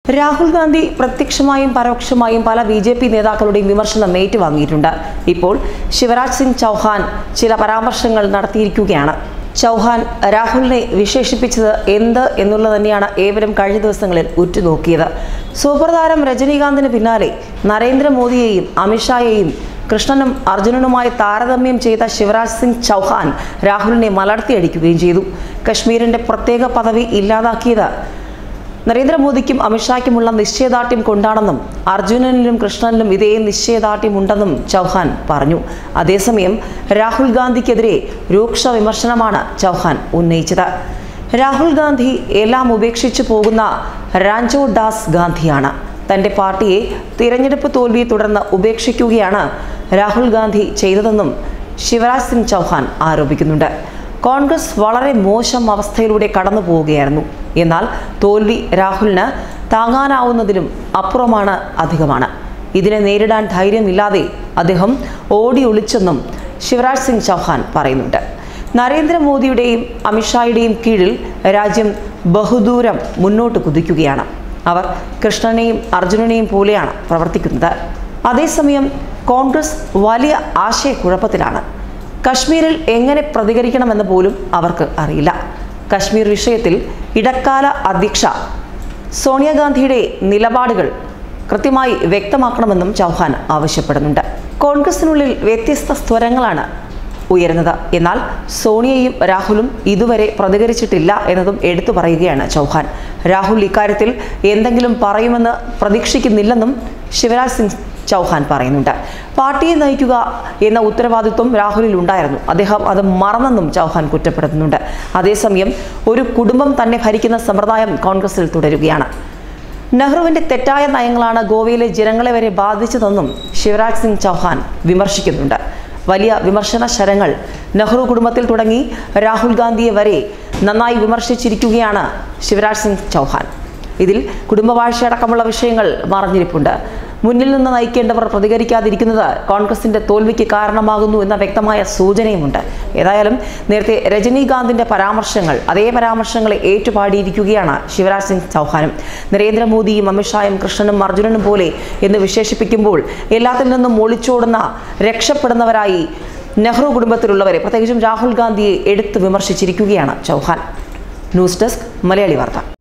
രാഹുൽ ഗാന്ധി പ്രത്യക്ഷമായും പരോക്ഷമായും പല B J P നേതാക്കളുടെയും വിമർശനം ഏറ്റുവാങ്ങിയിട്ടുണ്ട് ഇപ്പോൾ ശിവരാജ് സിംഗ് ചൗഹാൻ ചില പരാമർശങ്ങൾ നടത്തിയിരിക്കുകയാണ് ചൗഹാൻ രാഹുലിനെ വിശേഷിപ്പിച്ചത് എന്ത് എന്നുള്ളത് തന്നെയാണ് ഏവരും കഴിഞ്ഞ ദിവസങ്ങളിൽ ഉറ്റുനോക്കിയത് സൂപ്പർ താരം രജനീകാന്തിന് പിന്നാലെ നരേന്ദ്രമോദിയെയും അമിത്ഷായെയും കൃഷ്ണനും അർജുനനുമായി താരതമ്യം ചെയ്ത ശിവരാജ് സിംഗ് ചൗഹാൻ രാഹുലിനെ മലർത്തിയടിക്കുകയും ചെയ്തു കശ്മീരിന്റെ പ്രത്യേക പദവി ഇല്ലാതാക്കിയത് നരേന്ദ്രമോദിക്കും അമിത്ഷായ്ക്കുമുള്ള നിശ്ചയദാർഢ്യം കൊണ്ടാണെന്നും അർജുനനിലും കൃഷ്ണനിലും ഇതേ നിശ്ചയദാർഢ്യം ഉണ്ടെന്നും ചൗഹാൻ പറഞ്ഞു അതേസമയം രാഹുൽ ഗാന്ധിക്കെതിരെ രൂക്ഷ വിമർശനമാണ് ചൗഹാൻ ഉന്നയിച്ചത് രാഹുൽ ഗാന്ധി എല്ലാം ഉപേക്ഷിച്ചു പോകുന്ന രാഞ്ചോ ദാസ് ഗാന്ധിയാണ് തന്റെ പാർട്ടിയെ തിരഞ്ഞെടുപ്പ് തോൽവിയെ തുടർന്ന് ഉപേക്ഷിക്കുകയാണ് രാഹുൽ ഗാന്ധി ചെയ്തതെന്നും ശിവരാജ് സിംഗ് ചൗഹാൻ ആരോപിക്കുന്നുണ്ട് കോൺഗ്രസ് വളരെ മോശം അവസ്ഥയിലൂടെ കടന്നു പോവുകയായിരുന്നു എന്നാൽ തോൽവി രാഹുലിന് താങ്ങാനാവുന്നതിലും അപ്പുറമാണ് അധികമാണ് ഇതിനെ നേരിടാൻ ധൈര്യമില്ലാതെ അദ്ദേഹം ഓടി ഒളിച്ചെന്നും ശിവരാജ് സിംഗ് ചൗഹാൻ പറയുന്നുണ്ട് നരേന്ദ്രമോദിയുടെയും അമിത്ഷായുടെയും കീഴിൽ രാജ്യം ബഹുദൂരം മുന്നോട്ട് കുതിക്കുകയാണ് അവർ കൃഷ്ണനെയും അർജുനനെയും പോലെയാണ് പ്രവർത്തിക്കുന്നത് അതേസമയം കോൺഗ്രസ് വലിയ ആശയക്കുഴപ്പത്തിലാണ് കശ്മീരിൽ എങ്ങനെ പ്രതികരിക്കണമെന്ന് പോലും അവർക്ക് അറിയില്ല കശ്മീർ വിഷയത്തിൽ ഇടക്കാല അധ്യക്ഷ സോണിയാഗാന്ധിയുടെ നിലപാടുകൾ കൃത്യമായി വ്യക്തമാക്കണമെന്നും ചൗഹാൻ ആവശ്യപ്പെടുന്നുണ്ട് കോൺഗ്രസിനുള്ളിൽ വ്യത്യസ്ത സ്വരങ്ങളാണ് ഉയരുന്നത് എന്നാൽ സോണിയയും രാഹുലും ഇതുവരെ പ്രതികരിച്ചിട്ടില്ല എന്നതും എടുത്തു പറയുകയാണ് ചൗഹാൻ രാഹുൽ ഇക്കാര്യത്തിൽ എന്തെങ്കിലും പറയുമെന്ന് പ്രതീക്ഷിക്കുന്നില്ലെന്നും ശിവരാജ് സിംഗ് ചൗഹാൻ പറയുന്നുണ്ട് പാർട്ടിയെ നയിക്കുക എന്ന ഉത്തരവാദിത്വം രാഹുലിൽ ഉണ്ടായിരുന്നു അദ്ദേഹം അത് മറന്നെന്നും ചൗഹാൻ കുറ്റപ്പെടുത്തുന്നുണ്ട് അതേസമയം ഒരു കുടുംബം തന്നെ ഭരിക്കുന്ന സമ്പ്രദായം കോൺഗ്രസിൽ തുടരുകയാണ് നെഹ്റുവിന്റെ തെറ്റായ നയങ്ങളാണ് ഗോവയിലെ ജനങ്ങളെ വരെ ബാധിച്ചതെന്നും ശിവരാജ് സിംഗ് ചൗഹാൻ വിമർശിക്കുന്നുണ്ട് വലിയ വിമർശന ശരങ്ങൾ നെഹ്റു കുടുംബത്തിൽ തുടങ്ങി രാഹുൽ ഗാന്ധിയെ വരെ നന്നായി വിമർശിച്ചിരിക്കുകയാണ് ശിവരാജ് സിംഗ് ചൗഹാൻ ഇതിൽ കുടുംബവാഴ്ചയടക്കമുള്ള വിഷയങ്ങൾ മറഞ്ഞിരിപ്പുണ്ട് മുന്നിൽ നിന്ന് നയിക്കേണ്ടവർ പ്രതികരിക്കാതിരിക്കുന്നത് കോൺഗ്രസിന്റെ തോൽവിക്ക് കാരണമാകുന്നു എന്ന വ്യക്തമായ സൂചനയുമുണ്ട് ഏതായാലും നേരത്തെ രജനീകാന്തിന്റെ പരാമർശങ്ങൾ അതേ പരാമർശങ്ങളെ ഏറ്റുപാടിയിരിക്കുകയാണ് ശിവരാജ് സിംഗ് ചൗഹാനും നരേന്ദ്രമോദിയും അമിത്ഷായും കൃഷ്ണനും അർജുനനും പോലെ എന്ന് വിശേഷിപ്പിക്കുമ്പോൾ എല്ലാത്തിൽ നിന്നും ഒളിച്ചോടുന്ന രക്ഷപ്പെടുന്നവരായി നെഹ്റു കുടുംബത്തിലുള്ളവരെ പ്രത്യേകിച്ചും രാഹുൽ ഗാന്ധിയെ എടുത്തു വിമർശിച്ചിരിക്കുകയാണ് ചൗഹാൻ ന്യൂസ് ഡെസ്ക് മലയാളി വാർത്ത